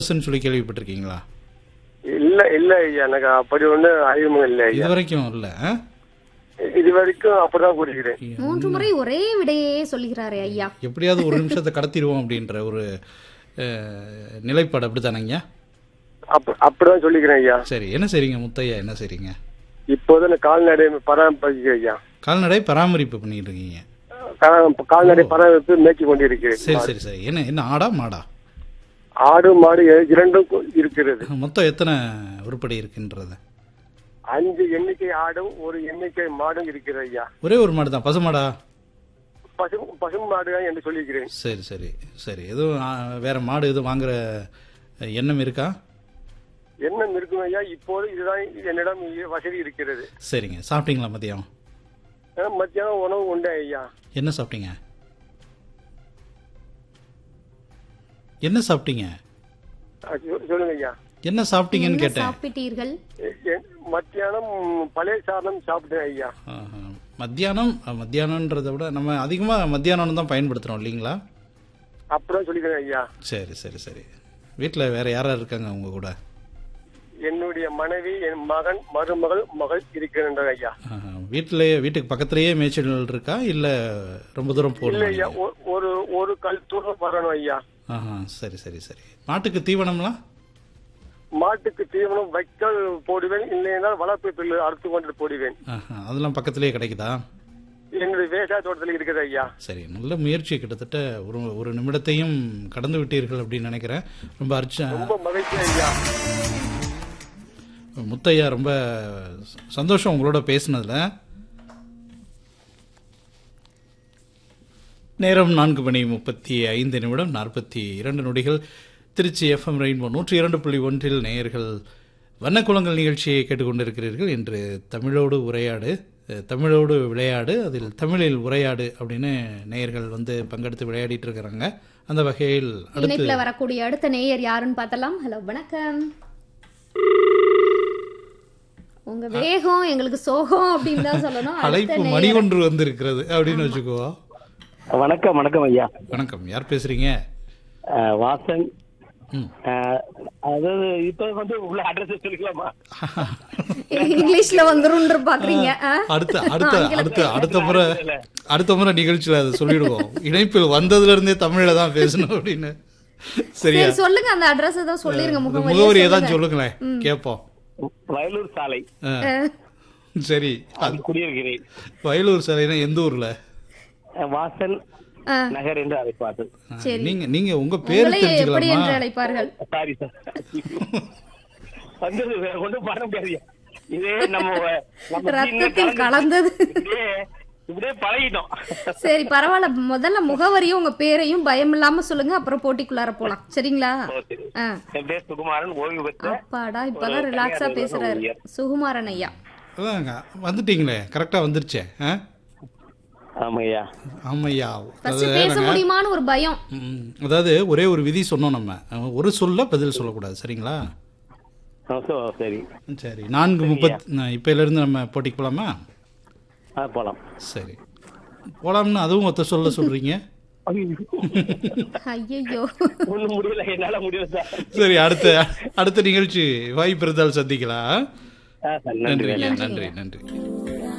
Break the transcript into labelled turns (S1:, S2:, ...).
S1: ன்னு சொல்லி கேள்விப்பட்டிருக்கீங்களா
S2: இல்ல இல்ல ஐயா எனக்கு அப்படி ஒண்ணு அறிமுகம் இல்ல
S1: இது
S2: ஐயா
S1: வரைக்கும் இல்ல ஆ?
S2: இது வரைக்கும் அப்படிதான் கூறுகிறேன்
S3: மூன்று முறை ஒரே விடையே சொல்லுகிறாரே ஐயா
S1: எப்படியாவது ஒரு நிமிஷத்தை கடத்திடுவோம் அப்படின்ற ஒரு அஹ், நிலைப்பாடு அப்படித்தானங்க
S2: அப்ப அப்படிதான் சொல்லிக்கிறேன் ஐயா
S1: சரி என்ன செய்றீங்க முத்தையா என்ன செய்றீங்க
S2: இப்போது நான் கால்நடை பராமரிக்கிறேன் ஐயா
S1: கால்நடை பராமரிப்பு பண்ணிட்டு இருக்கீங்க
S2: கா- கால்நடை பராமரிப்பு மேய்ச்சி கொண்டிருக்கிறேன்
S1: சரி சரி சரி என்ன என்ன ஆடா மாடா
S2: ஆடு மாடு இ- இரண்டும் கு- இருக்கிறது
S1: மொத்தம் எத்தனை உருப்படி இருக்குன்றது
S2: அஞ்சு எண்ணிக்கை ஆடும் ஒரு எண்ணிக்கை மாடும் இருக்கிறது ஐயா
S1: ஒரே ஒரு மாடு தான் பசுமாடா
S2: பசு பசு மாடு என்று சொல்லிக்கிறேன்
S1: சரி சரி சரி எதுவும் ஆ, வேற மாடு எதுவும் வாங்குற எண்ணம் இருக்கா
S2: என்ன இருக்கும் ஐயா இப்போது இதுதான் என்னிடம் இ- வசதி இருக்கிறது
S1: சரிங்க சாப்பிட்டீங்களா மதியம்
S2: அஹ் மத்தியானம் உணவு உண்டு ஐயா
S1: என்ன சாப்பிட்டீங்க என்ன சாப்பிட்டீங்க
S2: அஹ் சொ- சொல்லுங்க ஐயா
S1: என்ன சாப்பிட்டீங்கன்னு
S3: என்ன
S1: கேட்டேன்
S3: சாப்பிட்டீர்கள்
S2: எ- எ- மத்தியானம் பழைய சாதம் சாப்பிட்டேன் ஐயா
S1: ஆஹா. மத்தியானம் அஹ், மத்தியானம்ன்றதை விட நம்ம அதிகமாக மத்தியானம் தான் பயன்படுத்துகிறோம் இல்லைங்களா
S2: அப்படிதான் சொல்லிக்கிறேன் ஐயா
S1: சரி சரி சரி வீட்டில் வேற யாரா இருக்காங்க உங்க கூட
S2: என்னுடைய மனைவி என் மகன் மருமகள் மகள் இருக்கின்றனர் ஐயா
S1: வீட்டிலேயே வீட்டுக்கு பக்கத்துலேயே மேய்ச்சல் இருக்கா இல்லை ரொம்ப தூரம்
S2: இல்ல
S1: போகணும்
S2: ஐயா ஒ- ஒரு ஒரு கல் தூரம் வரணும் ஐயா
S1: ஆஹா சரி சரி சரி மாட்டுக்கு தீவனம்லாம்
S2: மாட்டுக்கு தீவனம் வைக்கல் போடுவேன் இல்லைன்னா வளர்ப்பு பில்லு அறுத்து கொண்டு போடுவேன்
S1: ஆஹா அதெல்லாம் பக்கத்துலேயே கிடைக்குதா
S2: என்னுடைய விவசாய தோட்டத்தில் இருக்குது ஐயா
S1: சரி நல்ல முயற்சி கிட்டத்தட்ட ஒரு ஒரு நிமிடத்தையும் கடந்து விட்டீர்கள் அப்படின்னு நினைக்கிறேன் ரொம்ப அர்ச்ச
S2: ரொம்ப மகிழ்ச்சி ஐயா
S1: முத்தையா ரொம்ப சந்தோஷம் உங்களோட பேசுனதுல நேரம் நான்கு மணி முப்பத்தி ஐந்து நிமிடம் நாற்பத்தி இரண்டு நொடிகள் திருச்சி எஃப்எம் ரெயின்போ நூற்றி இரண்டு புள்ளி ஒன்றில் நேயர்கள் வண்ணக்குளங்கள் நிகழ்ச்சியை கேட்டுக்கொண்டிருக்கிறீர்கள் இன்று தமிழோடு உரையாடு அஹ், தமிழோடு விளையாடு அதில் தமிழில் உரையாடு அப்படின்னு நேயர்கள் வந்து பங்கெடுத்து விளையாடிட்டு இருக்கிறாங்க அந்த வகையில் அடுத்து
S3: இணைப்புல வரக்கூடிய அடுத்த நேயர் யாருன்னு பார்த்தலாம் ஹலோ வணக்கம் உங்க வேகம் எங்களுக்கு சோகம் அப்படின்னு தான் சொல்லணும் அடுத்த
S1: அழைப்பு
S3: நேயர்
S1: மணி ஒன்று வந்திருக்கிறது அப்படின்னு வச்சுக்கோ
S4: வணக்கம் வணக்கம் ஐயா
S1: வணக்கம் யார் பேசுறீங்க
S4: அஹ், வாசன்
S1: ம்.
S4: அஹ், அதாவது இப்ப வந்து உள்ள அட்ரஸ் சொல்லிக்கலாமா
S3: இங்கிலீஷ்ல வந்துரும் பாக்குறீங்க ஆ?
S1: அடுத்த அடுத்த அடுத்த அடுத்த முறை அடுத்த முறை நிகழ்ச்சியில அதை சொல்லிடுவோம் இணைப்பில் வந்ததுல இருந்தே தமிழ்ல தான் பேசணும் அப்படின்னு சரியா
S3: சரி சொல்லுங்க அந்த அட்ரஸ் தான் சொல்லிருங்க
S1: இந்த
S3: முகவரி
S1: முகவரி ஏதாவது சொல்லுங்களேன் கேட்போம்
S4: வயலூர் சாலை
S1: ஆ. சரி
S4: அது குடியிருக்கிறேன்
S1: வயலூர் சாலைனா எந்த ஊர்ல
S4: அஹ், வாசன்
S3: ஆ,
S4: நகர் என்று அழைப்பார்கள்
S1: ஆ,
S3: சரி.
S1: நீங்க நீங்க உங்க பேரு
S3: உங்களை எப்படி
S1: தெரிஞ்சுக்கலாமா
S3: என்று அழைப்பார்கள்
S4: சாரி சார் வந்தது வேற ஒன்றும் பண்ண முடியாது இதே நம்ம நம்ம ஜீன்ல
S3: ரத்தத்தில்
S4: கலந்து-
S3: கலந்தது
S4: இப்படியே இப்படியே பழகிட்டோம்
S3: சரி பரவாயில்ல முதல்ல முகவரியும் உங்க பேரையும் பயம் இல்லாம சொல்லுங்க அப்புறம் போட்டிக்குள்ளார போலாம் சரிங்களா
S4: ஓ, சரி.
S3: ஆ
S4: என் பேர் சுகுமாரன் ஓய்வு பெற்ற
S3: அப்பாடா இப்பதான்
S4: ஒரு
S3: ரிலாக்ஸா
S4: தனியார்
S3: பேசுறாரு
S4: ஊழியர்.
S3: சுகுமாரன் ஐயா
S1: அதாங்க வந்துட்டீங்களே கரெக்டா வந்துருச்சே ஆ?
S4: ஆமாய்யா
S1: ஆமையா
S3: ஃபர்ஸ்ட் பேச முடியுமான்னு ஒரு பயம்
S1: ம், அதாவது ஒரே ஒரு விதி சொன்னோம் நம்ம அஹ், ஒரு சொல்ல பதில் சொல்லக்கூடாது சரிங்களா
S4: ஆ, சோ, சரி
S1: சரி நான்கு முப்பத் இப்பையில இருந்து நம்ம போட்டிக்கு போலாமா
S4: ஆ போலாம்
S1: சரி போலாம்னு அதுவும் ஒத்த சொல்ல சொல்றீங்க
S3: ஐயோ
S4: ஒண்ணும் முடியல என்னால முடியல சார்
S1: சரி அடுத்த அடுத்த நிகழ்ச்சி வாய்ப்பு இருந்தால் சந்திக்கலாம்
S4: ஆ, சார், நன்றி
S1: நன்றி ஐயா, நன்றி நன்றி